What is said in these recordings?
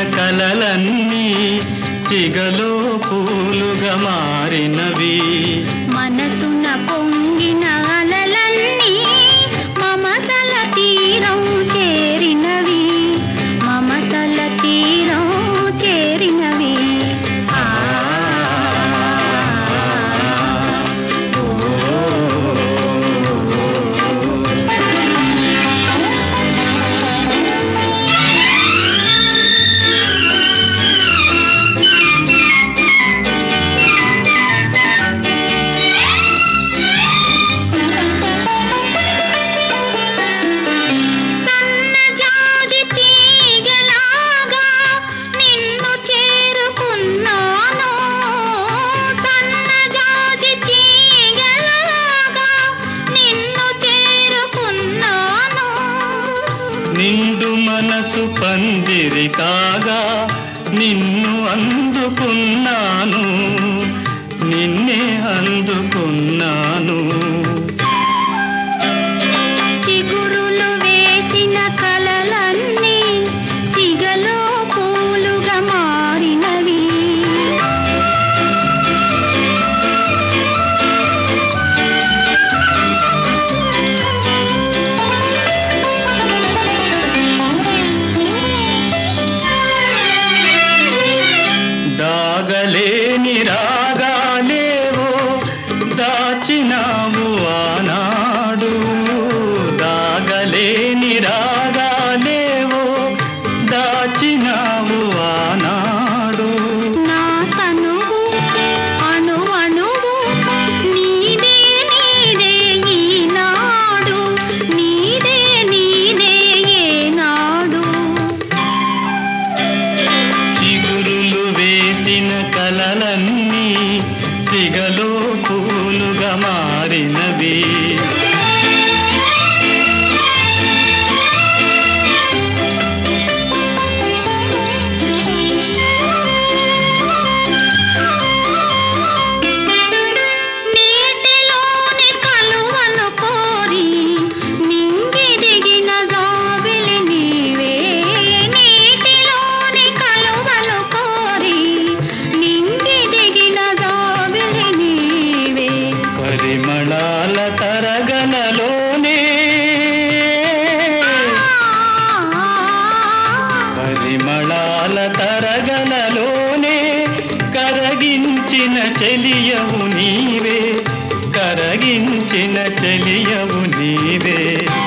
కలలన్నీ సిగలో పూలుగా మారినవి మనసున పొంగిన అలలన్నీ మమతల తీరం చేరినవి మమతల తీరం చేరినవి ఆ, సన్నజాజి తీగలాగా నిన్ను చేరుకున్నాను సన్నజాజి తీగలాగా నిన్ను చేరుకున్నాను నిండు మనసు పందిరి కాగా నిన్ను అందుకున్నాను నిన్నే అందుకున్నాను చిగురులు వేసిన కలలన్నీ సిగలో పూలుగా మారినవి దాగలేని రాగాలేవో దాచినావు ఆనాడు దాగలేని రాగాలేవో దాచినావు ఆనాడు నా తనువు అణువణువు నీదే నీదే ఈనాడు నీదే నీదే ఏనాడు చిగురులు వేసిన కలలన్నీ సిగలో పూలుగా మారినవి నీటిలోని కలువను కోరి నింగి దిగిన జాబిలి నీవే నీటిలోని కలువను కోరి నింగి దిగిన జాబిలి నీవే పరిమళాల తరగనలోనే పరిమళాల తరగనలోనే కరగించిన చెలియవు నీవే కరగించిన చెలియవు నీవే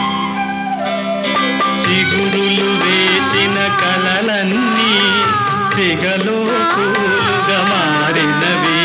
చిగురులు వేసిన కలలన్నీ సిగలో పూలుగా మారినవి